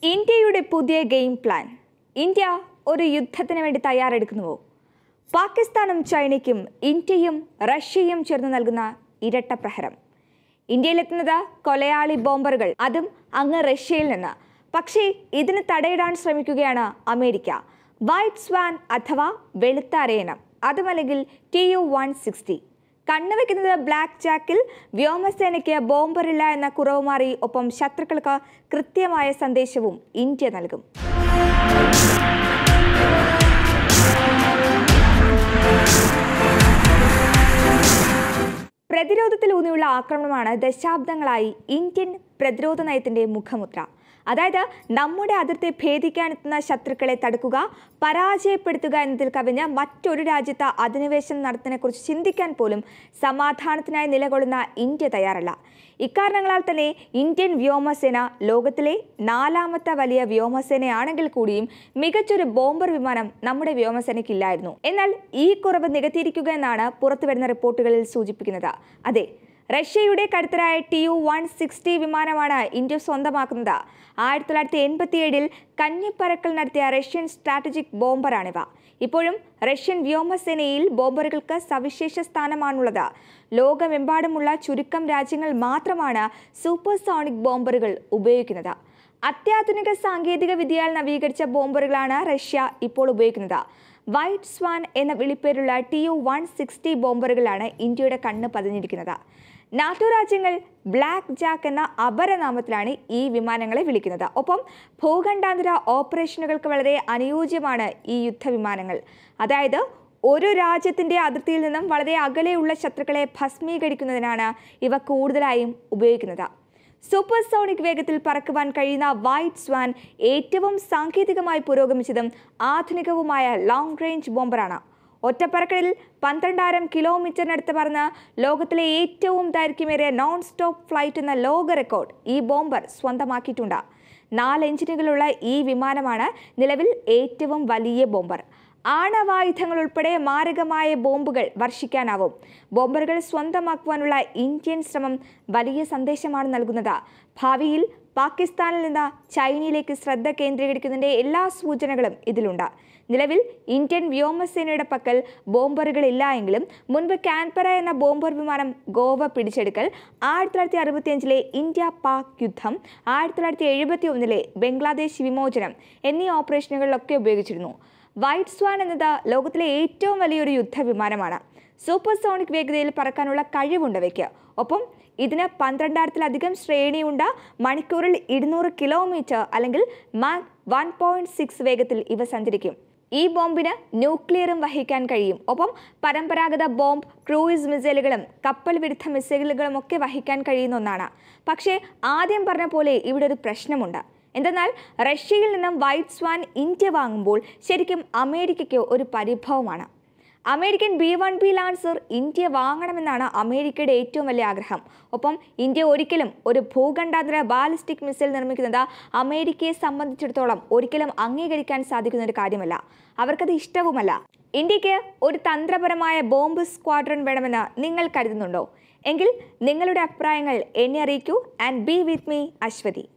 ഇന്ത്യയുടെ പുതിയ game plan India ഒരു യുദ്ധത്തിന് വേണ്ടി തയ്യാറെടുക്കുന്നുവോ പാകിസ്ഥാനും ചൈനയ്ക്കും ഇന്ത്യയും റഷ്യയും ചേർന്ന് നൽകുന്ന ഇരട്ട പ്രഹരം ഇന്ത്യയിലെത്തുന്നത് കൊലയാളി ബോംബറുകൾ അതും അങ്ങ് റഷ്യയിൽ നിന്ന് പക്ഷേ ഇതിന് തടയിടാൻ ശ്രമിക്കുകയാണ് അമേരിക്ക വൈറ്റ് സ്വാൻ അഥവാ വെളുത്ത അരയണം അതുമല്ലെങ്കിൽ ടി യു വൺ സിക്സ്റ്റി കണ്ണുവെക്കുന്നത് ബ്ലാക്ക് ജാക്കിൽ വ്യോമസേനയ്ക്ക് ബോംബറില്ല എന്ന കുറവ് മാറി ഒപ്പം ശത്രുക്കൾക്ക് കൃത്യമായ സന്ദേശവും ഇന്ത്യ നൽകും പ്രതിരോധത്തിലൂന്നിയുള്ള ആക്രമണമാണ് ദശാബ്ദങ്ങളായി ഇന്ത്യൻ പ്രതിരോധ നയത്തിന്റെ മുഖമുദ്ര അതായത് നമ്മുടെ അതിർത്തി ഭേദിക്കാനെത്തുന്ന ശത്രുക്കളെ തടുക്കുക പരാജയപ്പെടുത്തുക എന്നതിൽ കവിഞ്ഞ് മറ്റൊരു രാജ്യത്ത് അധിനിവേശം നടത്തുന്നതിനെക്കുറിച്ച് ചിന്തിക്കാൻ പോലും സമാധാനത്തിനായി നിലകൊള്ളുന്ന ഇന്ത്യ തയ്യാറല്ല ഇക്കാരണങ്ങളാൽ തന്നെ ഇന്ത്യൻ വ്യോമസേന ലോകത്തിലെ നാലാമത്തെ വലിയ വ്യോമസേനയാണെങ്കിൽ കൂടിയും മികച്ചൊരു ബോംബർ വിമാനം നമ്മുടെ വ്യോമസേനയ്ക്കില്ലായിരുന്നു എന്നാൽ ഈ കുറവ് നികത്തിയിരിക്കുക എന്നാണ് പുറത്തുവരുന്ന റിപ്പോർട്ടുകളിൽ സൂചിപ്പിക്കുന്നത് അതെ റഷ്യയുടെ കരുത്തരായ ടി യു വൺ സിക്സ്റ്റി വിമാനമാണ് ഇന്ത്യ സ്വന്തമാക്കുന്നത് ആയിരത്തി തൊള്ളായിരത്തി എൺപത്തിയേഴിൽ കഞ്ഞിപ്പറക്കൽ നടത്തിയ റഷ്യൻ സ്ട്രാറ്റജിക് ബോംബറാണിവ ഇപ്പോഴും റഷ്യൻ വ്യോമസേനയിൽ ബോംബറുകൾക്ക് സവിശേഷ സ്ഥാനമാണുള്ളത് ലോകമെമ്പാടുമുള്ള ചുരുക്കം രാജ്യങ്ങൾ മാത്രമാണ് സൂപ്പർസോണിക് ബോംബറുകൾ ഉപയോഗിക്കുന്നത് അത്യാധുനിക സാങ്കേതിക വിദ്യയാൽ നവീകരിച്ച ബോംബറുകളാണ് റഷ്യ ഇപ്പോൾ ഉപയോഗിക്കുന്നത് വൈറ്റ് സ്വാൻ എന്ന വിളിപ്പേരുള്ള ടി യു വൺ സിക്സ്റ്റി ബോംബറുകളാണ് ഇന്ത്യയുടെ കണ്ണ് പതിഞ്ഞിരിക്കുന്നത് നാറ്റോ രാജ്യങ്ങൾ ബ്ലാക്ക് ജാക്ക് എന്ന അപരനാമത്തിലാണ് ഈ വിമാനങ്ങളെ വിളിക്കുന്നത് ഒപ്പം ഭൂഖണ്ഡാന്തര ഓപ്പറേഷനുകൾക്ക് വളരെ അനുയോജ്യമാണ് ഈ യുദ്ധവിമാനങ്ങൾ അതായത് ഒരു രാജ്യത്തിന്റെ അതിർത്തിയിൽ നിന്നും വളരെ അകലെയുള്ള ശത്രുക്കളെ ഭസ്മീകരിക്കുന്നതിനാണ് ഇവ കൂടുതലായും ഉപയോഗിക്കുന്നത് സൂപ്പർസോണിക് വേഗത്തിൽ പറക്കുവാൻ കഴിയുന്ന വൈറ്റ് സ്വാൻ ഏറ്റവും സാങ്കേതികമായി പുരോഗമിച്ചതും ആധുനികവുമായ ലോങ് റേഞ്ച് ബോംബറാണ് ഒറ്റപ്പറക്കലിൽ പന്ത്രണ്ടായിരം കിലോമീറ്ററിനടുത്ത് പറന്ന് ലോകത്തിലെ ഏറ്റവും ദൈർഘ്യമേറിയ നോൺ സ്റ്റോപ്പ് ഫ്ലൈറ്റ് എന്ന ലോക റെക്കോർഡ് ഈ ബോംബർ സ്വന്തമാക്കിയിട്ടുണ്ട് നാല് എഞ്ചിനുകളുള്ള ഈ വിമാനമാണ് നിലവിൽ ഏറ്റവും വലിയ ബോംബർ ആണവായുധങ്ങൾ ഉൾപ്പെടെ മാരകമായ ബോംബുകൾ വർഷിക്കാനാവും ബോംബറുകൾ സ്വന്തമാക്കുവാനുള്ള ഇന്ത്യൻ ശ്രമം വലിയ സന്ദേശമാണ് നൽകുന്നത് ഭാവിയിൽ പാകിസ്ഥാനിൽ നിന്ന് ചൈനയിലേക്ക് ശ്രദ്ധ കേന്ദ്രീകരിക്കുന്നതിന്റെ എല്ലാ സൂചനകളും ഇതിലുണ്ട് നിലവിൽ ഇന്ത്യൻ വ്യോമസേനയുടെ പക്കൽ ബോംബറുകളില്ല എങ്കിലും മുൻപ് കാൻപറ എന്ന ബോംബർ വിമാനം ഗോവ പിടിച്ചെടുക്കൽ ആയിരത്തി തൊള്ളായിരത്തി അറുപത്തിയഞ്ചിലെ ഇന്ത്യ പാക് യുദ്ധം ആയിരത്തി തൊള്ളായിരത്തി എഴുപത്തി ഒന്നിലെ ബംഗ്ലാദേശ് വിമോചനം എന്നീ ഓപ്പറേഷനുകളിലൊക്കെ ഉപയോഗിച്ചിരുന്നു വൈറ്റ് സ്വാൻ എന്നത് ലോകത്തിലെ ഏറ്റവും വലിയൊരു യുദ്ധവിമാനമാണ് സൂപ്പർസോണിക് വേഗതയിൽ പറക്കാനുള്ള കഴിവുണ്ടവയ്ക്ക് ഒപ്പം ഇതിന് പന്ത്രണ്ടായിരത്തിലധികം ശ്രേണിയുണ്ട് മണിക്കൂറിൽ ഇരുന്നൂറ് കിലോമീറ്റർ അല്ലെങ്കിൽ മാക് വൺ പോയിന്റ് സിക്സ് വേഗത്തിൽ ഇവ സഞ്ചരിക്കും ഈ ബോംബിന് ന്യൂക്ലിയറും വഹിക്കാൻ കഴിയും ഒപ്പം പരമ്പരാഗത ബോംബ് ക്രൂയിസ് മിസൈലുകളും കപ്പൽ വിരുദ്ധ മിസൈലുകളും ഒക്കെ വഹിക്കാൻ കഴിയുന്ന ഒന്നാണ് പക്ഷേ ആദ്യം പറഞ്ഞ പോലെ ഇവിടെ ഒരു പ്രശ്നമുണ്ട് എന്തെന്നാൽ റഷ്യയിൽ നിന്നും വൈറ്റ് സ്വാൻ ഇന്ത്യ വാങ്ങുമ്പോൾ ശരിക്കും അമേരിക്കയ്ക്ക് ഒരു പരിഭവമാണ് American B one B Lancer India വാങ്ങണമെന്നാണ് അമേരിക്കയുടെ ഏറ്റവും വലിയ ആഗ്രഹം ഒപ്പം ഇന്ത്യ ഒരിക്കലും ഒരു ഭൂഖണ്ഡാന്തര ബാലിസ്റ്റിക് മിസൈൽ നിർമ്മിക്കുന്നത് അമേരിക്കയെ സംബന്ധിച്ചിടത്തോളം ഒരിക്കലും അംഗീകരിക്കാൻ സാധിക്കുന്ന ഒരു കാര്യമല്ല അവർക്കത് ഇഷ്ടവുമല്ല ഇന്ത്യക്ക് ഒരു തന്ത്രപരമായ ബോംബ് സ്ക്വാഡ്രൺ വേണമെന്ന് നിങ്ങൾ കരുതുന്നുണ്ടോ എങ്കിൽ നിങ്ങളുടെ അഭിപ്രായങ്ങൾ എന്നെ അറിയിക്കൂ and be with me Aswathy